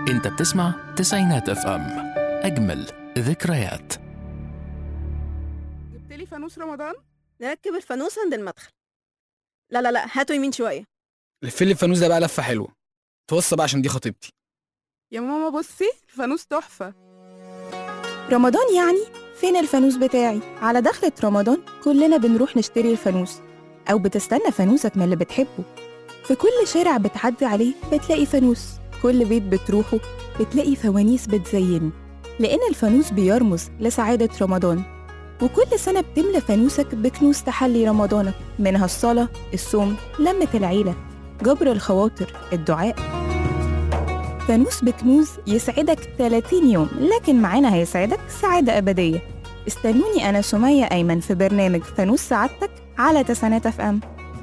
انت بتسمع تسعينات اف ام اجمل ذكريات جبت لي فانوس رمضان نركب الفانوس عند المدخل لا لا لا هاتوا يمين شويه لف لي الفانوس ده بقى لفه حلوه توصى بقى عشان دي خطيبتي يا ماما بصي الفانوس تحفه رمضان يعني فين الفانوس بتاعي على دخلة رمضان كلنا بنروح نشتري الفانوس أو بتستنى فانوسك من اللي بتحبه في كل شارع بتعدي عليه بتلاقي فانوس كل بيت بتروحه بتلاقي فوانيس بتزينه لأن الفانوس بيرمز لسعادة رمضان وكل سنة بتملى فانوسك بكنوز تحلي رمضانك منها الصلاة الصوم لمة العيلة جبر الخواطر الدعاء فانوس بكنوز يسعدك 30 يوم لكن معانا هيسعدك سعادة أبدية استنوني أنا سمية أيمن في برنامج فانوس سعادتك على تسعينات اف ام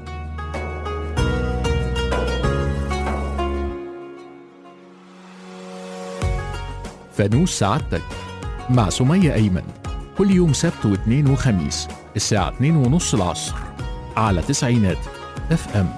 فانوس سعادتك مع سمية أيمن كل يوم سبت واثنين وخميس الساعة 2 ونص العصر على تسعينات اف ام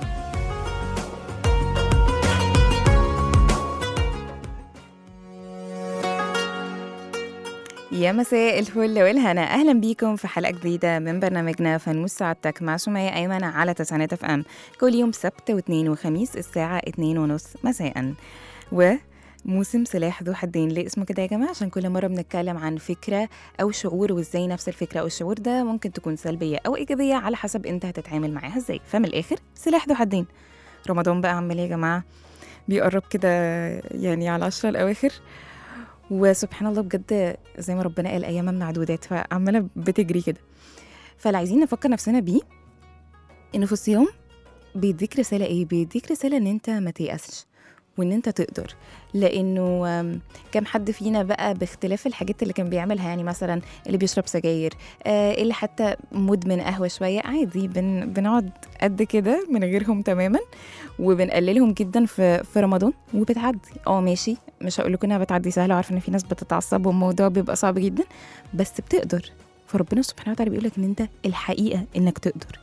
يا مساء الفل والهنا اهلا بيكم في حلقه جديده من برنامجنا فانوس سعادتك مع سمية ايمن على تسعينات اف ام كل يوم سبت واثنين وخميس الساعه اتنين ونص مساء وموسم سلاح ذو حدين ليه اسمه كده يا جماعه عشان كل مره بنتكلم عن فكره او شعور وازاي نفس الفكره او الشعور ده ممكن تكون سلبيه او ايجابيه على حسب انت هتتعامل معاها ازاي فمن الاخر سلاح ذو حدين رمضان بقى عمال إيه يا جماعه بيقرب كده يعني على العشرة الأواخر وسبحان الله بجد زي ما ربنا قال اياما معدودات فعماله بتجري كده فاللي عايزين نفكر نفسنا بيه انه في الصيام بيديك رساله ايه بيديك رساله ان انت ما تيأسش وان انت تقدر لانه آم، كم حد فينا بقى باختلاف الحاجات اللي كان بيعملها يعني مثلا اللي بيشرب سجاير آه اللي حتى مدمن قهوه شويه عادي بن بنقعد قد كده من غيرهم تماما وبنقللهم جدا في في رمضان وبتعدي اه ماشي مش هقول لكم انها بتعدي سهله وعارفه ان في ناس بتتعصب والموضوع بيبقى صعب جدا بس بتقدر فربنا سبحانه وتعالى بيقول لك ان انت الحقيقه انك تقدر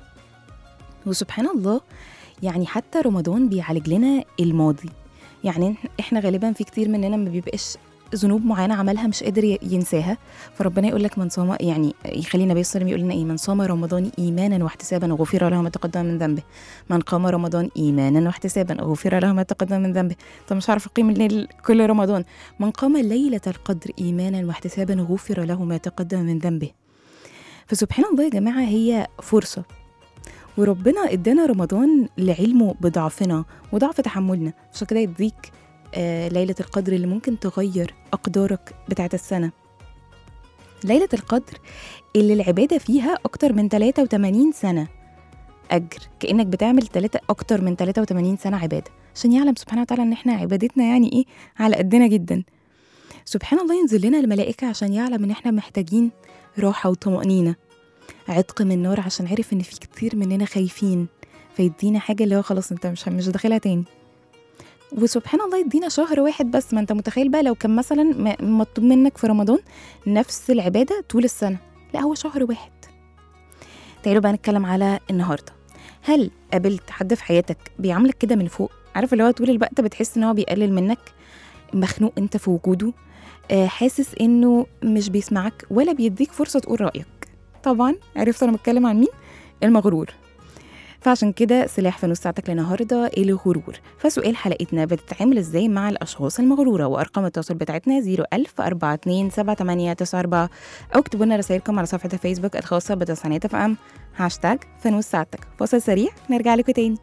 وسبحان الله يعني حتى رمضان بيعالج لنا الماضي يعني احنا غالبا في كتير مننا ما بيبقاش ذنوب معينه عملها مش قادر ي- ينساها فربنا يقول لك من صام يعني يخلي النبي صلى الله عليه وسلم يقول لنا ايه من صام رمضان ايمانا واحتسابا غفر له ما تقدم من ذنبه من قام رمضان ايمانا واحتسابا غفر له ما تقدم من ذنبه طب مش عارفه اقيم الليل كل رمضان من قام ليله القدر ايمانا واحتسابا غفر له ما تقدم من ذنبه فسبحان الله يا جماعه هي فرصه وربنا ادانا رمضان لعلمه بضعفنا وضعف تحملنا عشان كده يديك آه ليله القدر اللي ممكن تغير اقدارك بتاعت السنه ليله القدر اللي العباده فيها اكتر من 83 سنه اجر كانك بتعمل تلاتة اكتر من 83 سنه عباده عشان يعلم سبحانه وتعالى ان احنا عبادتنا يعني ايه على قدنا جدا سبحان الله ينزل لنا الملائكه عشان يعلم ان احنا محتاجين راحه وطمانينه عتق من النار عشان عرف ان في كتير مننا خايفين فيدينا حاجه اللي هو خلاص انت مش مش داخلها تاني وسبحان الله يدينا شهر واحد بس ما انت متخيل بقى لو كان مثلا م- مطلوب منك في رمضان نفس العباده طول السنه لا هو شهر واحد تعالوا بقى نتكلم على النهارده هل قابلت حد في حياتك بيعاملك كده من فوق عارف اللي هو طول الوقت بتحس ان هو بيقلل منك مخنوق انت في وجوده آه، حاسس انه مش بيسمعك ولا بيديك فرصه تقول رايك طبعا عرفت انا بتكلم عن مين المغرور فعشان كده سلاح فانوس ساعتك للنهارده الغرور فسؤال حلقتنا بتتعامل ازاي مع الاشخاص المغروره وارقام التواصل بتاعتنا 01000 42 7894 او اكتبوا لنا رسائلكم على صفحه الفيسبوك الخاصه بتسعينات اف ام هاشتاج فانوس ساعتك فاصل سريع نرجع لكم تاني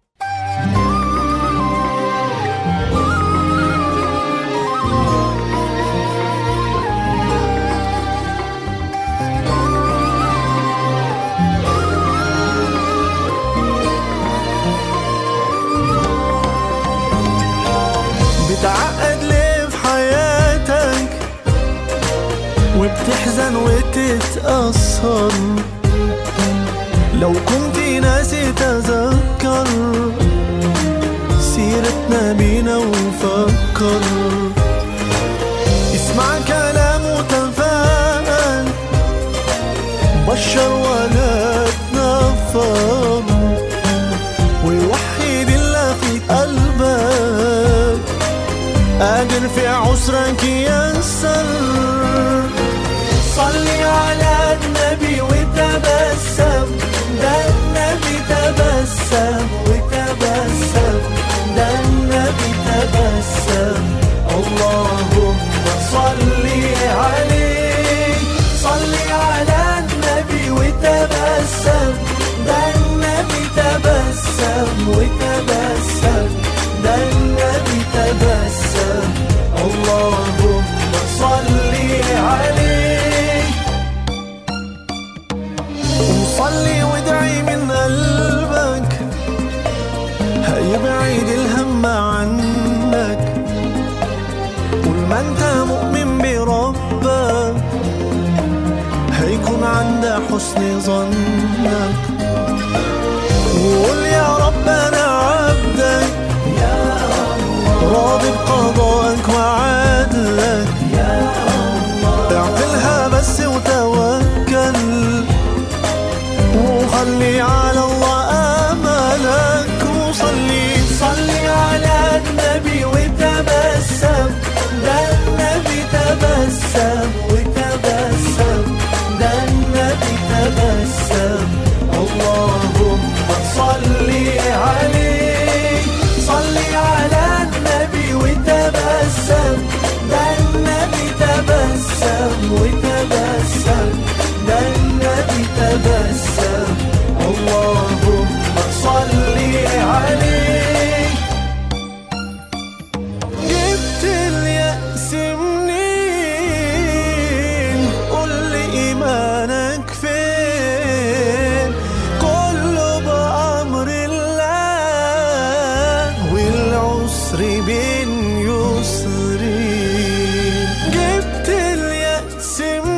بتعقد ليه في حياتك وبتحزن وتتأثر لو كنت ناسي تذكر سيرتنا بينا وفكر اسمع كلام وتفاءل بشر ولا تنفر ويوحد الله في قلبك عسر في عسرك يسر صلي على النبي وتبسم ده النبي تبسم وتبسم ده النبي تبسم اللهم صلي عليه صلي على النبي وتبسم ده النبي تبسم وتبسم ده النبي تبسم اللهم صلي عليه وصلي وادعي من قلبك هيبعد الهم عنك طول ما انت مؤمن بربك هيكون عند حسن ظنك وقول يا رب انا عبدك يا راضي بقضائك وعدلك يا اعقلها بس وتوكل وخلي على الله املك وصلي صلي على النبي وتبسم ده النبي تبسم وتبسم ده النبي تبسم اللهم صلي عليه صلي على النبي وتبسم ده النبي تبسم وتبسم ده النبي تبسم اللهم صلي عليه جبت اليأس منين قول لي إيمانك فين كله بأمر الله والعسر بين يسرين جبت اليأس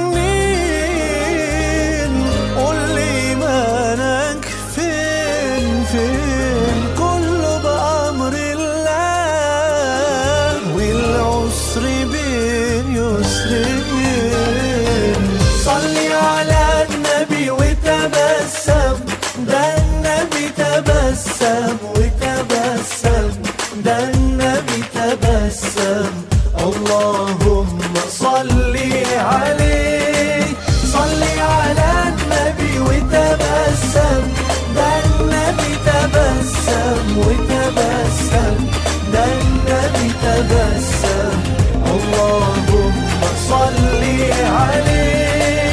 منين قول لي إيمانك فين فين كله بأمر الله والعسر بين يسرين صلي على النبي وتبسم ده النبي تبسم وتبسم ده النبي تبسم اللهم صلي عليه صلي على النبي وتبسم ده النبي تبسم وتبسم ده النبي تبسم اللهم صلي عليه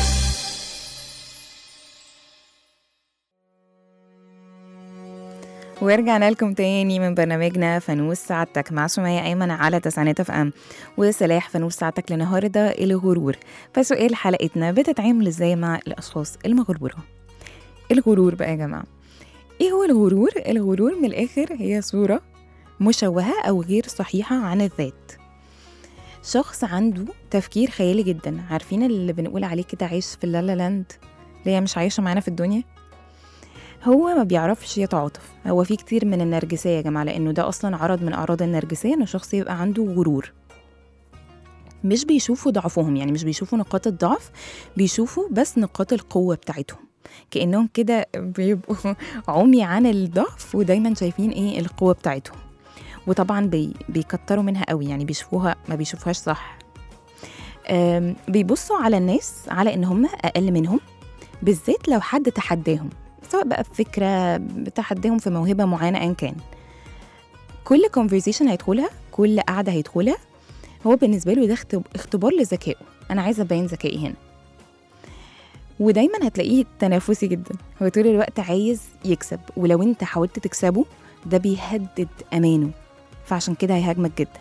ورجعنا لكم تاني من برنامجنا فانوس سعادتك مع سمية أيمن على تسعينات اف ام وسلاح فانوس سعادتك للنهارده الغرور فسؤال حلقتنا بتتعامل ازاي مع الأشخاص المغرورة الغرور بقى يا جماعة ايه هو الغرور؟ الغرور من الآخر هي صورة مشوهة أو غير صحيحة عن الذات شخص عنده تفكير خيالي جدا عارفين اللي بنقول عليه كده عايش في اللالا لاند اللي هي مش عايشة معانا في الدنيا هو ما بيعرفش يتعاطف هو في كتير من النرجسية يا جماعة لأنه ده أصلا عرض من أعراض النرجسية إن الشخص يبقى عنده غرور مش بيشوفوا ضعفهم يعني مش بيشوفوا نقاط الضعف بيشوفوا بس نقاط القوة بتاعتهم كأنهم كده بيبقوا عمي عن الضعف ودايما شايفين ايه القوة بتاعتهم وطبعا بي بيكتروا منها قوي يعني بيشوفوها ما بيشوفوهاش صح أم، بيبصوا على الناس على ان هم اقل منهم بالذات لو حد تحداهم سواء بقى بفكرة بتحداهم في موهبة معينة أيا كان كل conversation هيدخلها كل قعدة هيدخلها هو بالنسبة له ده اختب- اختبار لذكائه أنا عايزة أبين ذكائي هنا ودايما هتلاقيه تنافسي جدا هو طول الوقت عايز يكسب ولو انت حاولت تكسبه ده بيهدد أمانه فعشان كده هيهاجمك جدا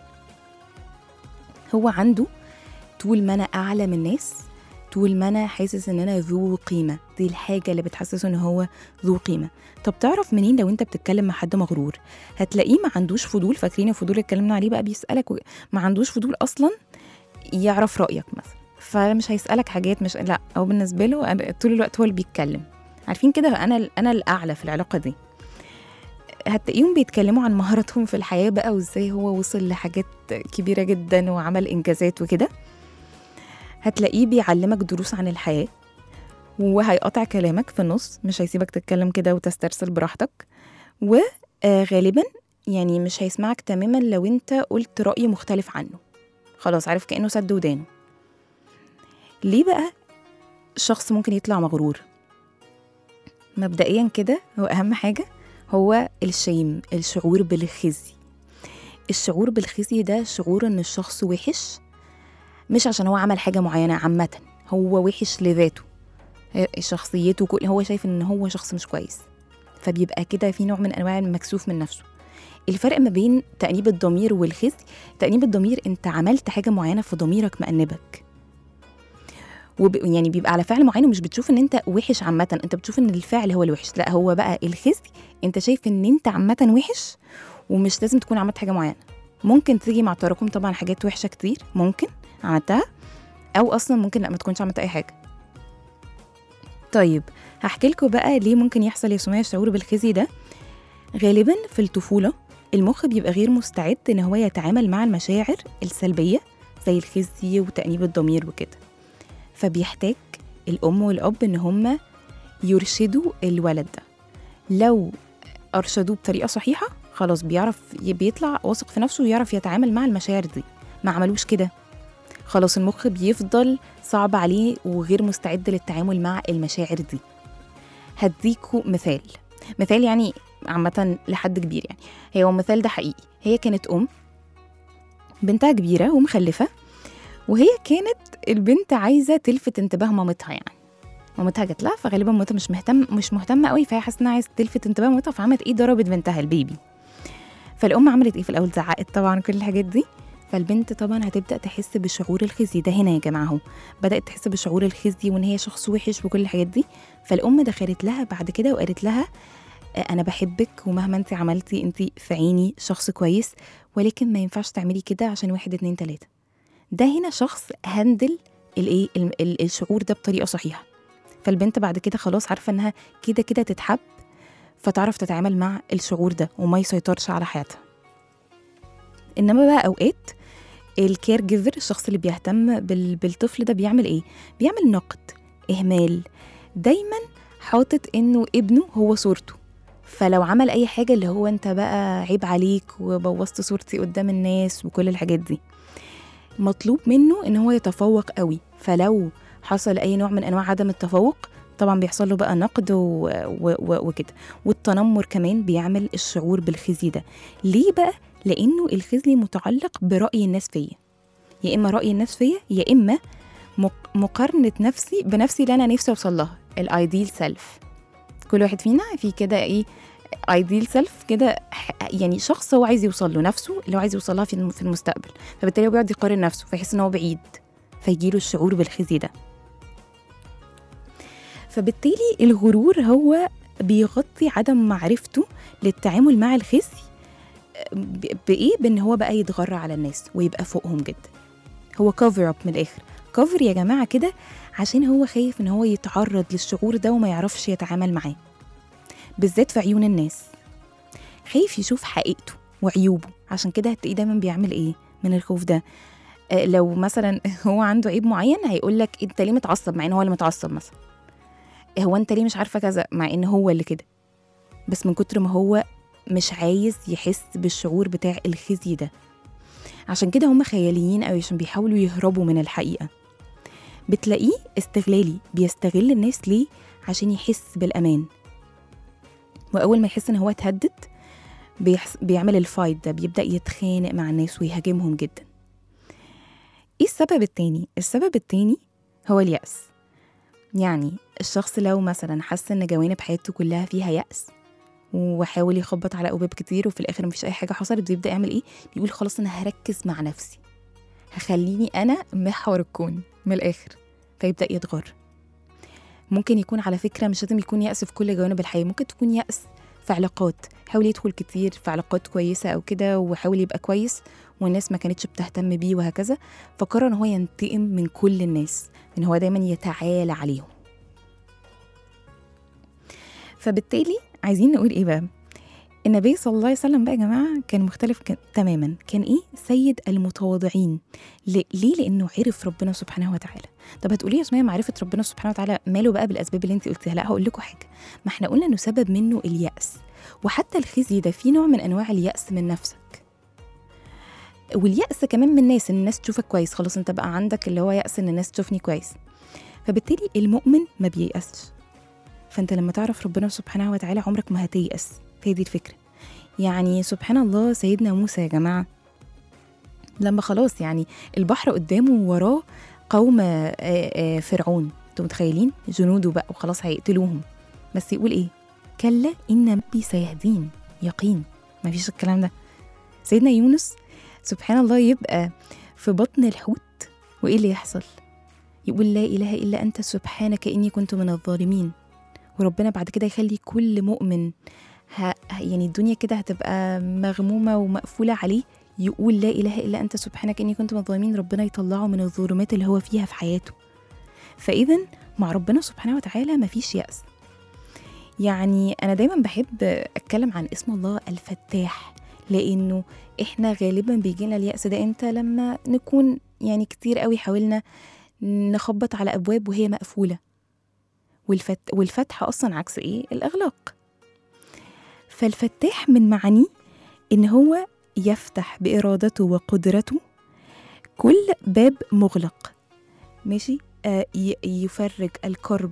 هو عنده طول ما أنا أعلى من الناس طول ما أنا حاسس إن أنا ذو قيمة دي الحاجة اللي بتحسسه إن هو ذو قيمة طب تعرف منين لو أنت بتتكلم مع حد مغرور هتلاقيه ما عندوش فضول فاكرين الفضول اللي اتكلمنا عليه بقى بيسألك و- ما عندوش فضول أصلا يعرف رأيك مثلا فمش هيسألك حاجات مش لا هو بالنسبة له أنا- طول الوقت هو اللي بيتكلم عارفين كده أنا أنا الأعلى في العلاقة دي هتلاقيهم بيتكلموا عن مهاراتهم في الحياة بقى وازاي هو وصل لحاجات كبيرة جدا وعمل إنجازات وكده هتلاقيه بيعلمك دروس عن الحياة وهيقطع كلامك في النص مش هيسيبك تتكلم كده وتسترسل براحتك وغالبا يعني مش هيسمعك تماما لو انت قلت رأي مختلف عنه خلاص عارف كأنه سد ودانه ليه بقى الشخص ممكن يطلع مغرور مبدئيا كده هو أهم حاجة هو الشيم الشعور بالخزي الشعور بالخزي ده شعور ان الشخص وحش مش عشان هو عمل حاجة معينة عامة هو وحش لذاته هي- شخصيته كل هو شايف ان هو شخص مش كويس فبيبقى كده في نوع من انواع المكسوف من نفسه الفرق ما بين تأنيب الضمير والخزي تأنيب الضمير انت عملت حاجة معينة فضميرك مأنبك وب... يعني بيبقى على فعل معين ومش بتشوف ان انت وحش عامة انت بتشوف ان الفعل هو الوحش لا هو بقى الخزي انت شايف ان انت عامة وحش ومش لازم تكون عملت حاجة معينة ممكن تيجي مع التراكم طبعا حاجات وحشة كتير ممكن عملتها او اصلا ممكن لا ما تكونش عملت اي حاجة طيب هحكي لكم بقى ليه ممكن يحصل يا سمية الشعور بالخزي ده غالبا في الطفولة المخ بيبقى غير مستعد ان هو يتعامل مع المشاعر السلبية زي الخزي وتأنيب الضمير وكده فبيحتاج الأم والأب إن هما يرشدوا الولد ده لو أرشدوه بطريقة صحيحة خلاص بيعرف بيطلع واثق في نفسه ويعرف يتعامل مع المشاعر دي ما عملوش كده خلاص المخ بيفضل صعب عليه وغير مستعد للتعامل مع المشاعر دي هديكوا مثال مثال يعني عامة لحد كبير يعني هي هو المثال ده حقيقي هي كانت أم بنتها كبيرة ومخلفة وهي كانت البنت عايزة تلفت انتباه مامتها يعني مامتها جات لها فغالبا مامتها مش مهتم مش مهتمة قوي فهي حاسة انها عايزة تلفت انتباه مامتها فعملت ايه ضربت بنتها البيبي فالأم عملت ايه في الأول زعقت طبعا كل الحاجات دي فالبنت طبعا هتبدأ تحس بشعور الخزي ده هنا يا جماعة اهو بدأت تحس بشعور الخزي وإن هي شخص وحش وكل الحاجات دي فالأم دخلت لها بعد كده وقالت لها آه، أنا بحبك ومهما أنت عملتي أنت في عيني شخص كويس ولكن ما ينفعش تعملي كده عشان واحد اتنين تلاتة ده هنا شخص هندل الايه ال- ال- الشعور ده بطريقه صحيحه فالبنت بعد كده خلاص عارفه انها كده كده تتحب فتعرف تتعامل مع الشعور ده وما يسيطرش على حياتها انما بقى اوقات الكير جيفر الشخص اللي بيهتم بال- بالطفل ده بيعمل ايه بيعمل نقد اهمال دايما حاطط انه ابنه هو صورته فلو عمل اي حاجه اللي هو انت بقى عيب عليك وبوظت صورتي قدام الناس وكل الحاجات دي مطلوب منه ان هو يتفوق قوي فلو حصل اي نوع من انواع عدم التفوق طبعا بيحصل له بقى نقد و... و... و... وكده والتنمر كمان بيعمل الشعور بالخزي ده ليه بقى لانه الخزي متعلق براي الناس فيا يا اما راي الناس فيا يا اما مق... مقارنه نفسي بنفسي اللي انا نفسي اوصل لها الايديل سيلف كل واحد فينا في كده ايه ايديل سيلف كده ح- يعني شخص هو عايز يوصل له نفسه اللي هو عايز يوصل لها في الم- في المستقبل فبالتالي هو بيقعد يقارن نفسه فيحس ان هو بعيد فيجيله الشعور بالخزي ده فبالتالي الغرور هو بيغطي عدم معرفته للتعامل مع الخزي ب- بايه بان هو بقى يتغرى على الناس ويبقى فوقهم جدا هو كفر اب من الاخر كفر يا جماعه كده عشان هو خايف ان هو يتعرض للشعور ده وما يعرفش يتعامل معاه بالذات في عيون الناس خايف يشوف حقيقته وعيوبه عشان كده هتلاقيه دايما بيعمل ايه من الخوف ده آه، لو مثلا هو عنده عيب معين هيقول لك انت ليه متعصب مع ان هو اللي متعصب مثلا هو انت ليه مش عارفه كذا مع ان هو اللي كده بس من كتر ما هو مش عايز يحس بالشعور بتاع الخزي ده عشان كده هم خياليين قوي عشان بيحاولوا يهربوا من الحقيقه بتلاقيه استغلالي بيستغل الناس ليه عشان يحس بالامان واول ما يحس ان هو اتهدد بيحس بيعمل الفايت ده بيبدا يتخانق مع الناس ويهاجمهم جدا ايه السبب التاني السبب التاني هو اليأس يعني الشخص لو مثلا حس ان جوانب حياته كلها فيها يأس وحاول يخبط على ابواب كتير وفي الاخر مفيش اي حاجه حصلت بيبدا يعمل ايه بيقول خلاص انا هركز مع نفسي هخليني انا محور الكون من الاخر فيبدا يتغر ممكن يكون على فكره مش لازم يكون يأس في كل جوانب الحياه ممكن تكون يأس في علاقات حاول يدخل كتير في علاقات كويسه او كده وحاول يبقى كويس والناس ما كانتش بتهتم بيه وهكذا فقرر ان هو ينتقم من كل الناس ان هو دايما يتعالى عليهم فبالتالي عايزين نقول ايه بقى النبي صلى الله عليه وسلم بقى يا جماعه كان مختلف كان تماما كان ايه سيد المتواضعين ل- ليه لانه عرف ربنا سبحانه وتعالى طب هتقولي يا سمية معرفه ربنا سبحانه وتعالى ماله بقى بالاسباب اللي انت قلتيها لا هقول لكم حاجه ما احنا قلنا انه سبب منه اليأس وحتى الخزي ده فيه نوع من انواع اليأس من نفسك واليأس كمان من الناس ان الناس تشوفك كويس خلاص انت بقى عندك اللي هو يأس ان الناس تشوفني كويس فبالتالي المؤمن ما بييأسش فانت لما تعرف ربنا سبحانه وتعالى عمرك ما هتيأس هي دي الفكرة يعني سبحان الله سيدنا موسى يا جماعة لما خلاص يعني البحر قدامه ووراه قوم آه، آه، فرعون انتوا متخيلين جنوده بقى وخلاص هيقتلوهم بس يقول ايه كلا ان ربي سيهدين يقين ما فيش الكلام ده سيدنا يونس سبحان الله يبقى في بطن الحوت وايه اللي يحصل يقول لا اله الا انت سبحانك اني كنت من الظالمين وربنا بعد كده يخلي كل مؤمن ه... يعني الدنيا كده هتبقى مغمومه ومقفوله عليه يقول لا اله الا انت سبحانك اني كنت من الظالمين ربنا يطلعه من الظلمات اللي هو فيها في حياته فاذا مع ربنا سبحانه وتعالى مفيش يأس يعني انا دايما بحب اتكلم عن اسم الله الفتاح لانه احنا غالبا بيجينا اليأس ده امتى لما نكون يعني كتير قوي حاولنا نخبط على ابواب وهي مقفوله والفت والفتح اصلا عكس ايه الاغلاق فالفتاح من معانيه ان هو يفتح بارادته وقدرته كل باب مغلق ماشي آه ي- يفرج الكرب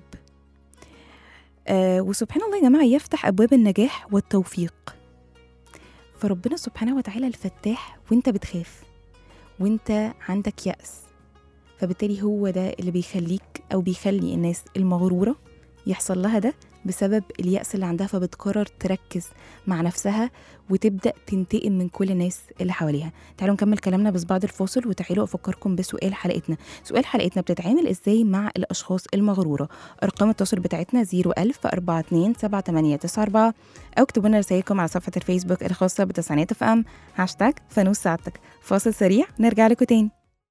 آه وسبحان الله يا جماعه يفتح ابواب النجاح والتوفيق فربنا سبحانه وتعالى الفتاح وانت بتخاف وانت عندك يأس فبالتالي هو ده اللي بيخليك او بيخلي الناس المغروره يحصل لها ده بسبب اليأس اللي عندها فبتقرر تركز مع نفسها وتبدأ تنتقم من كل الناس اللي حواليها تعالوا نكمل كلامنا بس بعد الفاصل وتعالوا أفكركم بسؤال حلقتنا سؤال حلقتنا بتتعامل إزاي مع الأشخاص المغرورة أرقام التواصل بتاعتنا 01000 42 7894 أو اكتبوا لنا رسائلكم على صفحة الفيسبوك الخاصة بتسعينات اف ام هاشتاج فانوس سعادتك فاصل سريع نرجع لكم تاني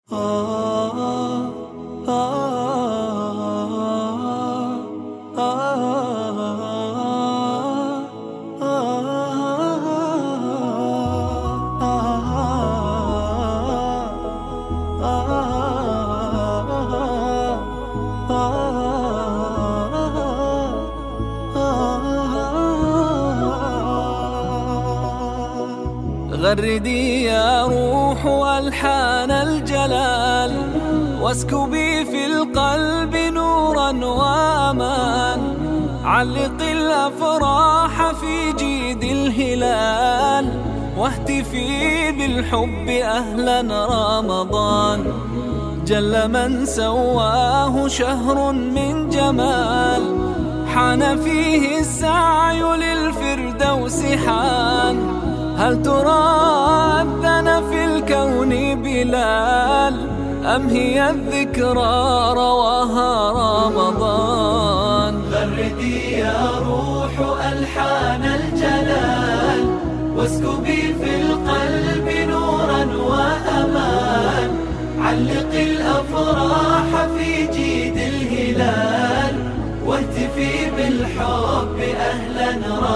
غردي يا روح ألحان الجلال واسكبي في القلب نورا وأمان علق الأفراح في جيد الهلال واهتفي بالحب أهلا رمضان جل من سواه شهر من جمال حان فيه السعي للفردوس حان هل ترى أذن في الكون بلال أم هي الذكرى رواها رمضان غردي يا روح ألحان الجلال واسكبي في القلب نورا وأمان علق الأفراح في جيد الهلال واهتفي بالحب أهلا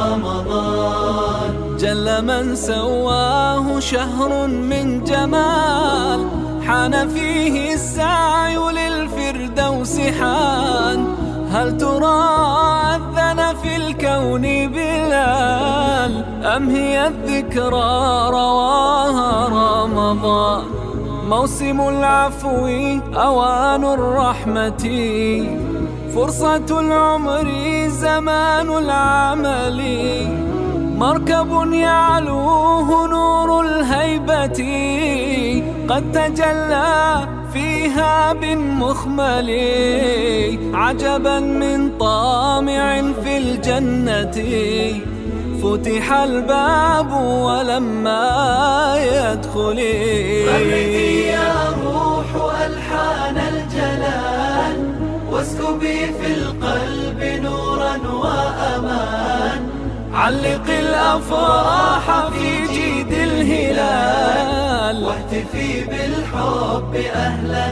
رمضان جل من سواه شهر من جمال حان فيه السعي للفردوس حان هل ترى أذن في الكون بلال أم هي الذكرى رواها رمضان موسم العفو أوان الرحمة فرصة العمر زمان العمل مركب يعلوه نور الهيبة قد تجلى فيها بالمخمل عجبا من طامع في الجنة فتح الباب ولما يدخل فردي يا روح ألحان الجلال واسكبي في القلب نورا وأمان علق الأفراح في جيد الهلال واهتفي بالحب أهلا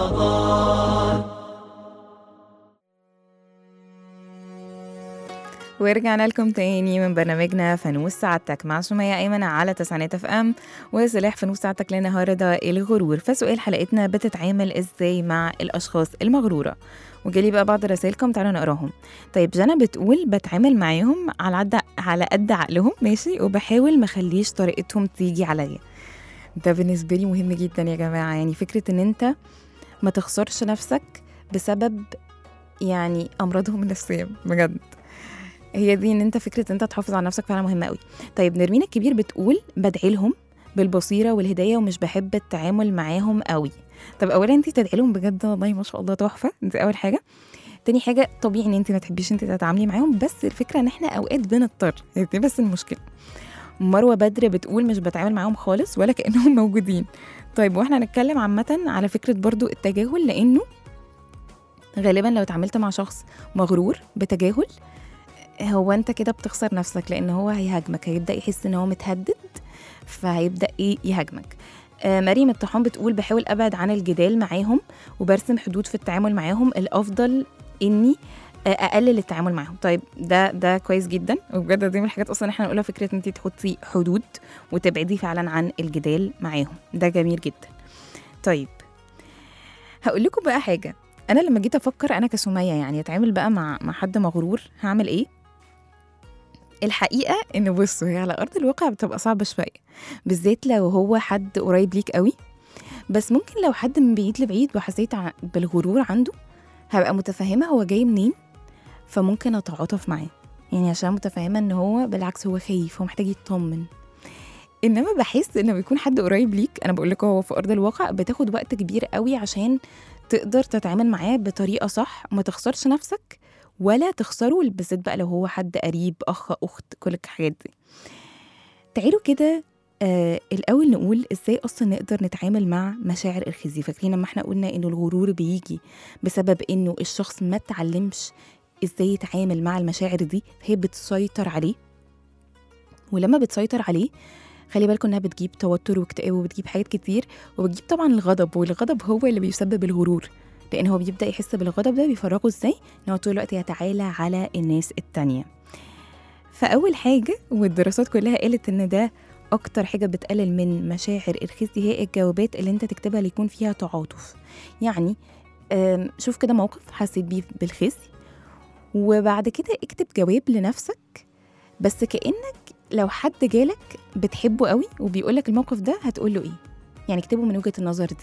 رمضان ورجعنا لكم تاني من برنامجنا فانوس سعادتك مع سمية أيمن على تسعينات اف ام وسلاح فانوس سعادتك للنهارده الغرور فسؤال حلقتنا بتتعامل ازاي مع الأشخاص المغرورة وجالي بقى بعض رسائلكم تعالوا نقراهم طيب جانا بتقول بتعامل معاهم على قد على قد عقلهم ماشي وبحاول ما اخليش طريقتهم تيجي عليا ده بالنسبة لي مهم جدا يا جماعة يعني فكرة ان انت ما تخسرش نفسك بسبب يعني امراضهم النفسية بجد هي دي ان انت فكره ان انت تحافظ على نفسك فعلا مهمه قوي طيب نرمين الكبير بتقول بدعي لهم بالبصيره والهدايه ومش بحب التعامل معاهم قوي طب اولا انت تدعي لهم بجد والله ما شاء الله تحفه دي اول حاجه تاني حاجه طبيعي ان انت ما تحبيش انت تتعاملي معاهم بس الفكره ان احنا اوقات بنضطر هي دي بس المشكله مروه بدر بتقول مش بتعامل معاهم خالص ولا كانهم موجودين طيب واحنا هنتكلم عامه على فكره برضو التجاهل لانه غالبا لو اتعاملت مع شخص مغرور بتجاهل هو انت كده بتخسر نفسك لان هو هيهاجمك هيبدا يحس ان هو متهدد فهيبدا ايه يهاجمك آه مريم الطحان بتقول بحاول ابعد عن الجدال معاهم وبرسم حدود في التعامل معاهم الافضل اني آه، اقلل التعامل معاهم طيب ده ده كويس جدا وبجد دي من الحاجات اصلا احنا نقولها فكره ان انت تحطي حدود وتبعدي فعلا عن الجدال معاهم ده جميل جدا طيب هقول لكم بقى حاجه انا لما جيت افكر انا كسميه يعني اتعامل بقى مع مع حد مغرور هعمل ايه الحقيقه ان بصوا هي على ارض الواقع بتبقى صعبه شويه بالذات لو هو حد قريب ليك قوي بس ممكن لو حد من بعيد لبعيد وحسيت ع- بالغرور عنده هبقى متفهمه هو جاي منين فممكن اتعاطف معاه يعني عشان متفهمه ان هو بالعكس هو خايف هو محتاج يطمن انما بحس انه بيكون حد قريب ليك انا بقول لكم هو في ارض الواقع بتاخد وقت كبير قوي عشان تقدر تتعامل معاه بطريقه صح ما تخسرش نفسك ولا تخسره بالذات بقى لو هو حد قريب اخ اخت كل الحاجات دي تعالوا كده آه الاول نقول ازاي اصلا نقدر نتعامل مع مشاعر الخزي فاكرين لما احنا قلنا انه الغرور بيجي بسبب انه الشخص ما اتعلمش ازاي يتعامل مع المشاعر دي هي بتسيطر عليه ولما بتسيطر عليه خلي بالكم انها بتجيب توتر واكتئاب وبتجيب حاجات كتير وبتجيب طبعا الغضب والغضب هو اللي بيسبب الغرور لان هو بيبدا يحس بالغضب ده بيفرغه ازاي ان هو طول الوقت يتعالى على الناس التانية فاول حاجه والدراسات كلها قالت ان ده اكتر حاجه بتقلل من مشاعر الخزي هي الجوابات اللي انت تكتبها اللي يكون فيها تعاطف يعني آم، شوف كده موقف حسيت بيه بالخزي وبعد كده اكتب جواب لنفسك بس كانك لو حد جالك بتحبه قوي وبيقولك الموقف ده هتقول له ايه يعني اكتبه من وجهه النظر دي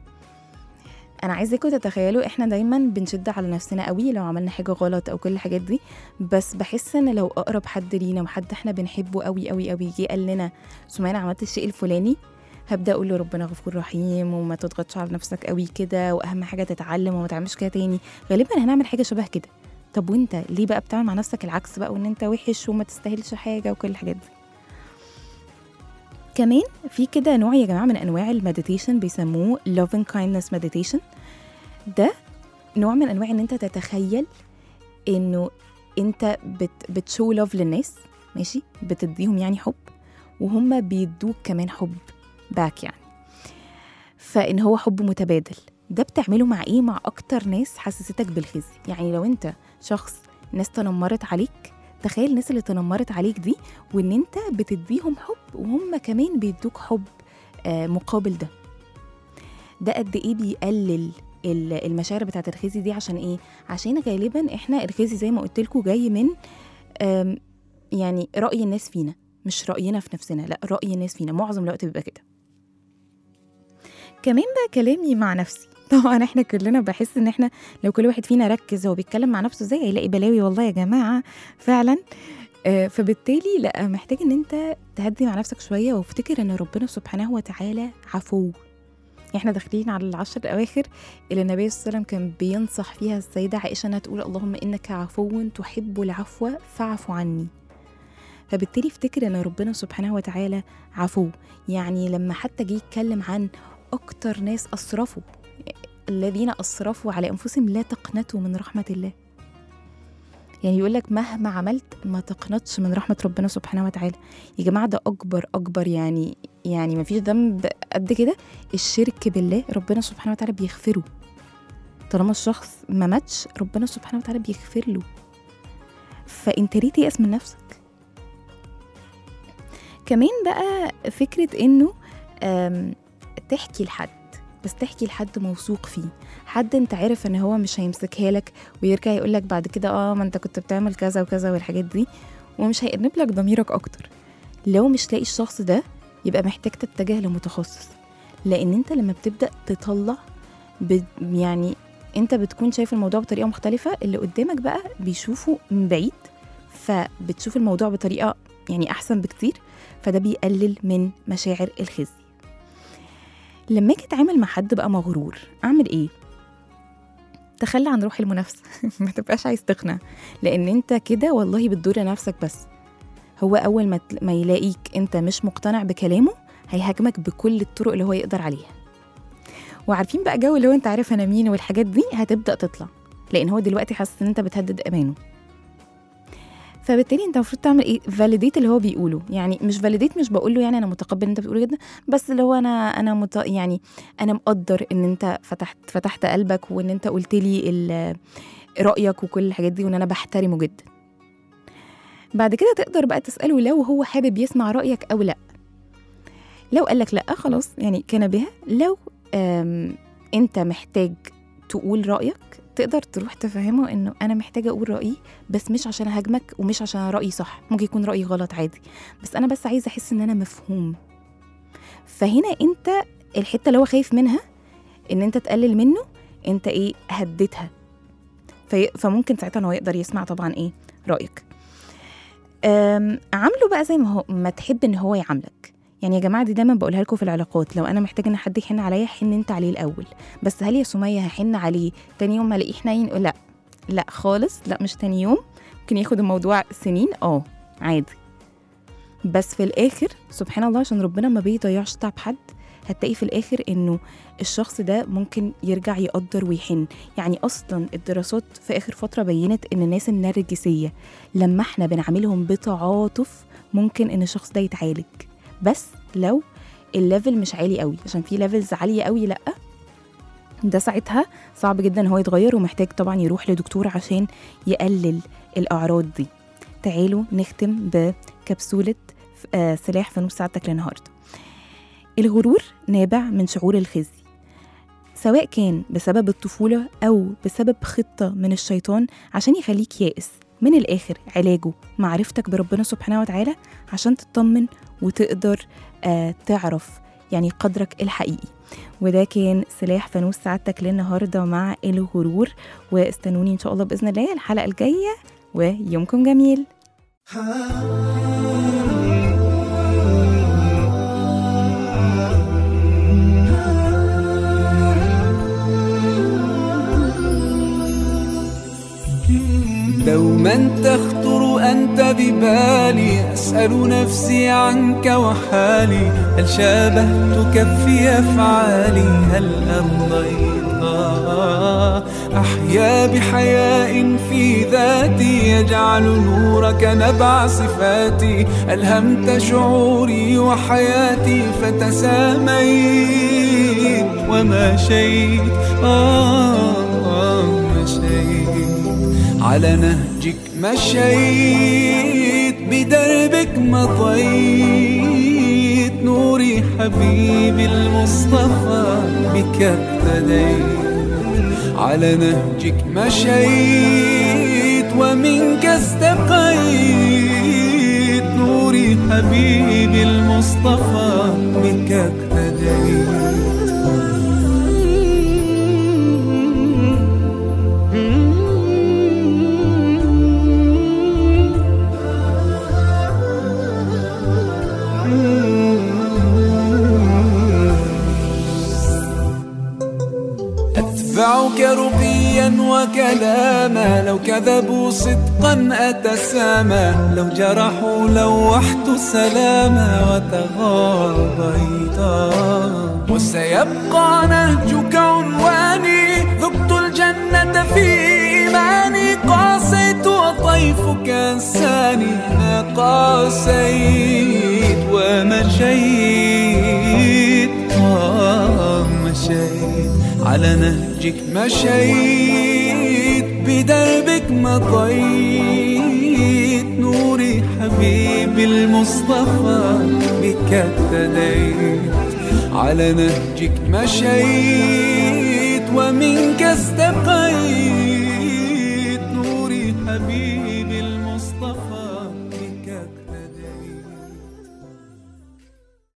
انا عايزاكم تتخيلوا احنا دايما بنشد على نفسنا قوي لو عملنا حاجه غلط او كل الحاجات دي بس بحس ان لو اقرب حد لينا وحد احنا بنحبه قوي قوي قوي جه قال لنا سمعنا عملت الشيء الفلاني هبدا اقول له ربنا غفور رحيم وما تضغطش على نفسك قوي كده واهم حاجه تتعلم وما تعملش كده تاني غالبا هنعمل حاجه شبه كده طب وانت ليه بقى بتعمل مع نفسك العكس بقى وان انت وحش وما تستاهلش حاجه وكل الحاجات دي كمان في كده نوع يا جماعه من انواع المديتيشن بيسموه loving kindness meditation ده نوع من انواع ان انت تتخيل انه انت بت بتشو لاف للناس ماشي بتديهم يعني حب وهم بيدوك كمان حب باك يعني فان هو حب متبادل ده بتعمله مع ايه مع اكتر ناس حسستك بالخزي يعني لو انت شخص ناس تنمرت عليك تخيل الناس اللي تنمرت عليك دي وان انت بتديهم حب وهم كمان بيدوك حب آه مقابل ده ده قد ايه بيقلل ال- المشاعر بتاعت الخزي دي عشان ايه عشان غالبا احنا الخزي زي ما قلت لكم جاي من آم، يعني راي الناس فينا مش راينا في نفسنا لا راي الناس فينا معظم الوقت بيبقى كده كمان بقى كلامي مع نفسي طبعا احنا كلنا بحس ان احنا لو كل واحد فينا ركز هو بيتكلم مع نفسه ازاي هيلاقي بلاوي والله يا جماعه فعلا آه، فبالتالي لا محتاج ان انت تهدي مع نفسك شويه وافتكر ان ربنا سبحانه وتعالى عفو احنا داخلين على العشر الاواخر اللي النبي صلى الله عليه وسلم كان بينصح فيها السيده عائشه انها تقول اللهم انك عفو تحب العفو فاعف عني فبالتالي افتكر ان ربنا سبحانه وتعالى عفو يعني لما حتى جه يتكلم عن اكتر ناس اسرفوا الذين اسرفوا على انفسهم لا تقنطوا من رحمه الله يعني يقول لك مهما عملت ما تقنطش من رحمه ربنا سبحانه وتعالى يا جماعه ده اكبر اكبر يعني يعني ما فيش ذنب قد كده الشرك بالله ربنا سبحانه وتعالى بيغفره طالما الشخص ما ماتش ربنا سبحانه وتعالى بيغفر له فانت ليه تيأس من نفسك كمان بقى فكرة انه آم، تحكي لحد بس تحكي لحد موثوق فيه حد انت عارف ان هو مش هيمسكها لك ويرجع يقول لك بعد كده اه ما انت كنت بتعمل كذا وكذا والحاجات دي ومش هيأنب لك ضميرك اكتر لو مش لاقي الشخص ده يبقى محتاج تتجه لمتخصص لان انت لما بتبدأ تطلع ب... يعني انت بتكون شايف الموضوع بطريقه مختلفه اللي قدامك بقى بيشوفه من بعيد فبتشوف الموضوع بطريقه يعني احسن بكتير فده بيقلل من مشاعر الخزي لما اجي اتعامل مع حد بقى مغرور اعمل ايه تخلى عن روح المنافسه ما تبقاش عايز تقنع لان انت كده والله بتضر نفسك بس هو اول ما تل- ما يلاقيك انت مش مقتنع بكلامه هيهاجمك بكل الطرق اللي هو يقدر عليها وعارفين بقى جو اللي هو انت عارف انا مين والحاجات دي هتبدا تطلع لان هو دلوقتي حاسس ان انت بتهدد امانه فبالتالي انت المفروض تعمل ايه فاليديت اللي هو بيقوله يعني مش فاليديت مش بقول له يعني انا متقبل اللي انت بتقوله جدا بس اللي هو انا انا مت... يعني انا مقدر ان انت فتحت فتحت قلبك وان انت قلت لي ال- رايك وكل الحاجات دي وان انا بحترمه جدا بعد كده تقدر بقى تساله لو هو حابب يسمع رايك او لا لو قال لك لا خلاص يعني كان بها لو آم، انت محتاج تقول رايك تقدر تروح تفهمه انه انا محتاجه اقول رايي بس مش عشان اهاجمك ومش عشان رايي صح ممكن يكون رايي غلط عادي بس انا بس عايزه احس ان انا مفهوم فهنا انت الحته اللي هو خايف منها ان انت تقلل منه انت ايه هديتها في فممكن ساعتها ان هو يقدر يسمع طبعا ايه رايك أم، عامله بقى زي ما هو ما تحب ان هو يعاملك يعني يا جماعه دي دايما بقولها لكم في العلاقات لو انا محتاجه ان حد يحن عليا حن انت عليه الاول بس هل يا سميه هحن عليه تاني يوم ما الاقيه حنين لا لا خالص لا مش تاني يوم ممكن ياخد الموضوع سنين اه عادي بس في الاخر سبحان الله عشان ربنا ما بيضيعش تعب حد هتلاقي في الاخر انه الشخص ده ممكن يرجع يقدر ويحن يعني اصلا الدراسات في اخر فتره بينت ان الناس النرجسيه لما احنا بنعاملهم بتعاطف ممكن ان الشخص ده يتعالج بس لو الليفل مش عالي قوي عشان في ليفلز عاليه قوي لا ده ساعتها صعب جدا ان هو يتغير ومحتاج طبعا يروح لدكتور عشان يقلل الاعراض دي تعالوا نختم بكبسوله آه، سلاح فانوس سعادتك للنهارده الغرور نابع من شعور الخزي سواء كان بسبب الطفولة أو بسبب خطة من الشيطان عشان يخليك يائس من الآخر علاجه معرفتك بربنا سبحانه وتعالى عشان تطمن وتقدر آه تعرف يعني قدرك الحقيقي وده كان سلاح فانوس سعادتك للنهارده مع الغرور واستنوني ان شاء الله باذن الله الحلقه الجايه ويومكم جميل دوما تخطر أنت ببالي أسأل نفسي عنك وحالي هل شابهتك في أفعالي هل أرضيتها أحيا بحياء في ذاتي يجعل نورك نبع صفاتي ألهمت شعوري وحياتي فتساميت ومشيت آه آه مشيت على نهجك مشيت بدربك مضيت نوري حبيبي المصطفى بك اقتديت على نهجك مشيت ومنك استقيت نوري حبيبي المصطفى بك أتبعك رقيا وكلاما لو كذبوا صدقا أتسامى لو جرحوا لوحت سلاما وتغاضيتا وسيبقى نهجك عنواني ذقت الجنة في إيماني قاسيت وطيفك أنساني ما قاسيت ومشيت آه مشيت على نهجك مشيت بدربك مضيت حبيبي المصطفى بك اهتديت على نهجك مشيت ومنك استقيت